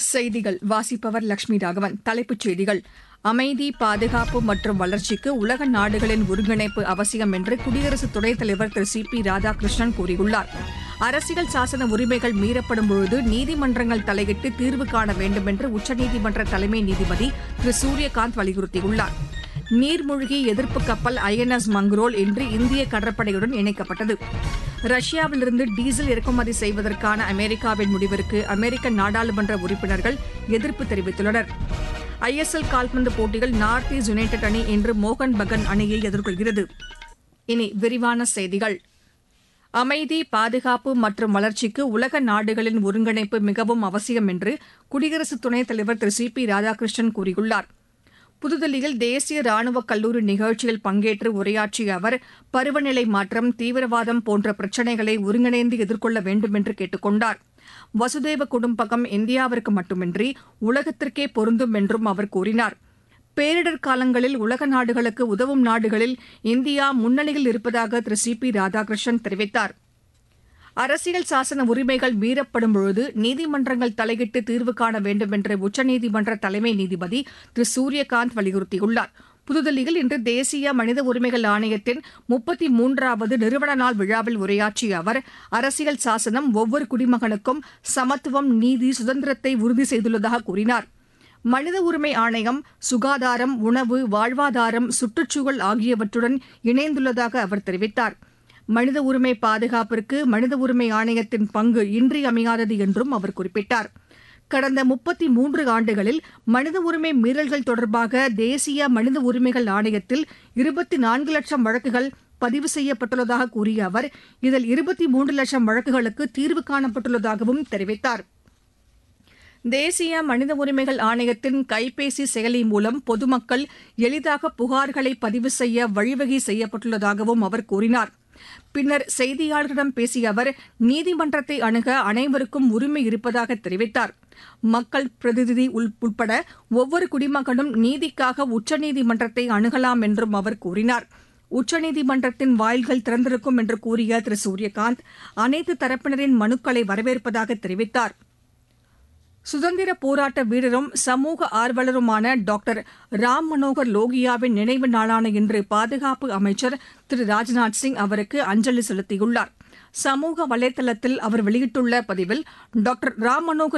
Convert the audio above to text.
செய்திகள் வாசிப்பவர் லட்சுமி ராகவன் தலைப்புச் செய்திகள் அமைதி பாதுகாப்பு மற்றும் வளர்ச்சிக்கு உலக நாடுகளின் ஒருங்கிணைப்பு அவசியம் என்று குடியரசு துணைத் தலைவர் திரு சி பி ராதாகிருஷ்ணன் கூறியுள்ளார் அரசியல் சாசன உரிமைகள் மீறப்படும் பொழுது நீதிமன்றங்கள் தலையிட்டு தீர்வு காண வேண்டும் என்று உச்சநீதிமன்ற தலைமை நீதிபதி திரு சூரியகாந்த் வலியுறுத்தியுள்ளார் நீர்மூழ்கி எதிர்ப்பு கப்பல் ஐஎன்எஸ் மங்ரோல் இன்று இந்திய கடற்படையுடன் இணைக்கப்பட்டது ரஷ்யாவிலிருந்து டீசல் இறக்குமதி செய்வதற்கான அமெரிக்காவின் முடிவிற்கு அமெரிக்க நாடாளுமன்ற உறுப்பினர்கள் எதிர்ப்பு தெரிவித்துள்ளனர் ஐஎஸ்எல் கால்பந்து போட்டியில் நார்த் ஈஸ்ட் யுனைடெட் அணி இன்று மோகன் பகன் அணியை எதிர்கொள்கிறது இனி விரிவான செய்திகள் அமைதி பாதுகாப்பு மற்றும் வளர்ச்சிக்கு உலக நாடுகளின் ஒருங்கிணைப்பு மிகவும் அவசியம் என்று குடியரசு துணைத் தலைவர் திரு சி பி ராதாகிருஷ்ணன் கூறியுள்ளார் புதுதில்லியில் தேசிய ராணுவ கல்லூரி நிகழ்ச்சியில் பங்கேற்று உரையாற்றிய அவர் பருவநிலை மாற்றம் தீவிரவாதம் போன்ற பிரச்சினைகளை ஒருங்கிணைந்து எதிர்கொள்ள வேண்டும் என்று கேட்டுக் கொண்டார் வசுதேவ குடும்பகம் இந்தியாவிற்கு மட்டுமின்றி உலகத்திற்கே பொருந்தும் என்றும் அவர் கூறினார் பேரிடர் காலங்களில் உலக நாடுகளுக்கு உதவும் நாடுகளில் இந்தியா முன்னணியில் இருப்பதாக திரு சி பி ராதாகிருஷ்ணன் தெரிவித்தார் அரசியல் சாசன உரிமைகள் மீறப்படும் பொழுது நீதிமன்றங்கள் தலையிட்டு தீர்வு காண வேண்டும் என்று உச்சநீதிமன்ற தலைமை நீதிபதி திரு சூரியகாந்த் வலியுறுத்தியுள்ளார் புதுதில்லியில் இன்று தேசிய மனித உரிமைகள் ஆணையத்தின் முப்பத்தி மூன்றாவது நிறுவன நாள் விழாவில் உரையாற்றிய அவர் அரசியல் சாசனம் ஒவ்வொரு குடிமகனுக்கும் சமத்துவம் நீதி சுதந்திரத்தை உறுதி செய்துள்ளதாக கூறினார் மனித உரிமை ஆணையம் சுகாதாரம் உணவு வாழ்வாதாரம் சுற்றுச்சூழல் ஆகியவற்றுடன் இணைந்துள்ளதாக அவர் தெரிவித்தார் மனித உரிமை பாதுகாப்பிற்கு மனித உரிமை ஆணையத்தின் பங்கு இன்றியமையாதது என்றும் அவர் குறிப்பிட்டார் கடந்த முப்பத்தி மூன்று ஆண்டுகளில் மனித உரிமை மீறல்கள் தொடர்பாக தேசிய மனித உரிமைகள் ஆணையத்தில் இருபத்தி நான்கு லட்சம் வழக்குகள் பதிவு செய்யப்பட்டுள்ளதாக கூறிய அவர் இதில் இருபத்தி மூன்று லட்சம் வழக்குகளுக்கு தீர்வு காணப்பட்டுள்ளதாகவும் தெரிவித்தார் தேசிய மனித உரிமைகள் ஆணையத்தின் கைபேசி செயலி மூலம் பொதுமக்கள் எளிதாக புகார்களை பதிவு செய்ய வழிவகை செய்யப்பட்டுள்ளதாகவும் அவர் கூறினார் பின்னர் செய்தியாளர்களிடம் பேசிய அவர் நீதிமன்றத்தை அணுக அனைவருக்கும் உரிமை இருப்பதாக தெரிவித்தார் மக்கள் பிரதிநிதி உட்பட ஒவ்வொரு குடிமகனும் நீதிக்காக உச்சநீதிமன்றத்தை அணுகலாம் என்றும் அவர் கூறினார் உச்சநீதிமன்றத்தின் வாயில்கள் திறந்திருக்கும் என்று கூறிய திரு சூரியகாந்த் அனைத்து தரப்பினரின் மனுக்களை வரவேற்பதாக தெரிவித்தார் சுதந்திர போராட்ட வீரரும் சமூக ஆர்வலருமான டாக்டர் ராம் மனோகர் லோகியாவின் நினைவு நாளான இன்று பாதுகாப்பு அமைச்சர் திரு ராஜ்நாத் சிங் அவருக்கு அஞ்சலி செலுத்தியுள்ளார் சமூக வலைதளத்தில் அவர் வெளியிட்டுள்ள பதிவில் டாக்டர் ராம் மனோகர்